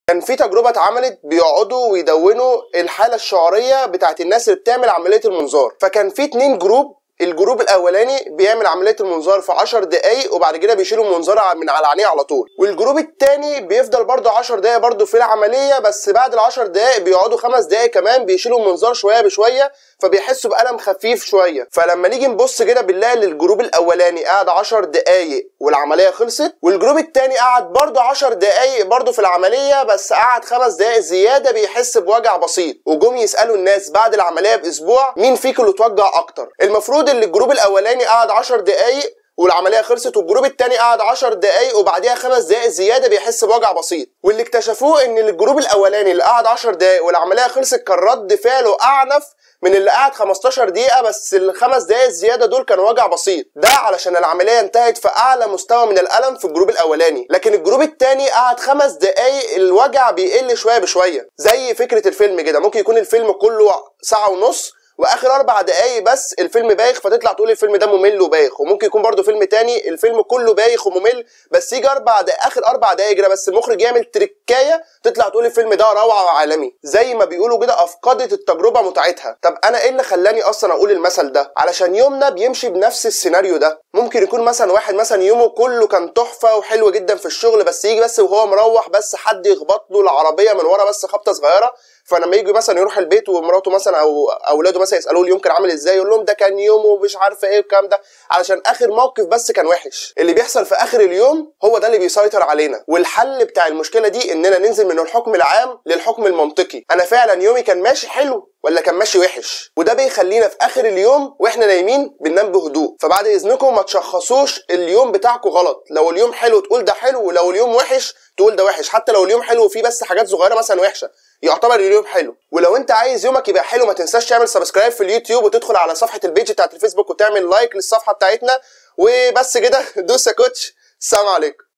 كان في تجربه اتعملت بيقعدوا ويدونوا الحاله الشعوريه بتاعت الناس اللي بتعمل عمليه المنظار فكان في اتنين جروب الجروب الاولاني بيعمل عمليه المنظار في 10 دقايق وبعد كده بيشيلوا المنظار من على عينيه على طول والجروب التاني بيفضل برضه 10 دقايق برضه في العمليه بس بعد ال 10 دقايق بيقعدوا خمس دقايق كمان بيشيلوا المنظار شويه بشويه فبيحسوا بالم خفيف شويه فلما نيجي نبص كده بنلاقي ان الجروب الاولاني قعد 10 دقايق والعمليه خلصت والجروب التاني قعد برضه 10 دقايق برضه في العمليه بس قعد خمس دقايق زياده بيحس بوجع بسيط وجم يسالوا الناس بعد العمليه باسبوع مين فيكم اللي اتوجع اكتر المفروض ان الجروب الاولاني قعد 10 دقايق والعمليه خلصت والجروب التاني قعد 10 دقايق وبعديها خمس دقايق زياده بيحس بوجع بسيط واللي اكتشفوه ان الجروب الاولاني اللي قعد 10 دقايق والعمليه خلصت كان رد فعله اعنف من اللي قعد 15 دقيقة بس الخمس دقايق الزيادة دول كان وجع بسيط ده علشان العملية انتهت في أعلى مستوى من الألم في الجروب الأولاني لكن الجروب التاني قعد خمس دقايق الوجع بيقل شوية بشوية زي فكرة الفيلم كده ممكن يكون الفيلم كله ساعة ونص واخر اربع دقايق بس الفيلم بايخ فتطلع تقول الفيلم ده ممل وبايخ وممكن يكون برضو فيلم تاني الفيلم كله بايخ وممل بس يجي اربع دقايق اخر اربع دقايق كده بس المخرج يعمل تركايه تطلع تقول الفيلم ده روعه وعالمي زي ما بيقولوا كده افقدت التجربه متعتها طب انا ايه اللي خلاني اصلا اقول المثل ده علشان يومنا بيمشي بنفس السيناريو ده ممكن يكون مثلا واحد مثلا يومه كله كان تحفه وحلو جدا في الشغل بس يجي بس وهو مروح بس حد يخبط له العربيه من ورا بس خبطه صغيره فلما يجي مثلا يروح البيت ومراته مثلا او اولاده مثلا يسالوه اليوم كان عامل ازاي يقول لهم ده كان يوم ومش عارفه ايه والكلام ده علشان اخر موقف بس كان وحش اللي بيحصل في اخر اليوم هو ده اللي بيسيطر علينا والحل بتاع المشكله دي اننا ننزل من الحكم العام للحكم المنطقي انا فعلا يومي كان ماشي حلو ولا كان ماشي وحش وده بيخلينا في اخر اليوم واحنا نايمين بننام بهدوء فبعد اذنكم ما تشخصوش اليوم بتاعكم غلط لو اليوم حلو تقول ده حلو ولو اليوم وحش تقول ده وحش حتى لو اليوم حلو وفيه بس حاجات صغيره مثلا وحشه يعتبر اليوم حلو ولو انت عايز يومك يبقى حلو ما تنساش تعمل سبسكرايب في اليوتيوب وتدخل على صفحه البيج بتاعت الفيسبوك وتعمل لايك للصفحه بتاعتنا وبس كده دوس يا كوتش السلام عليكم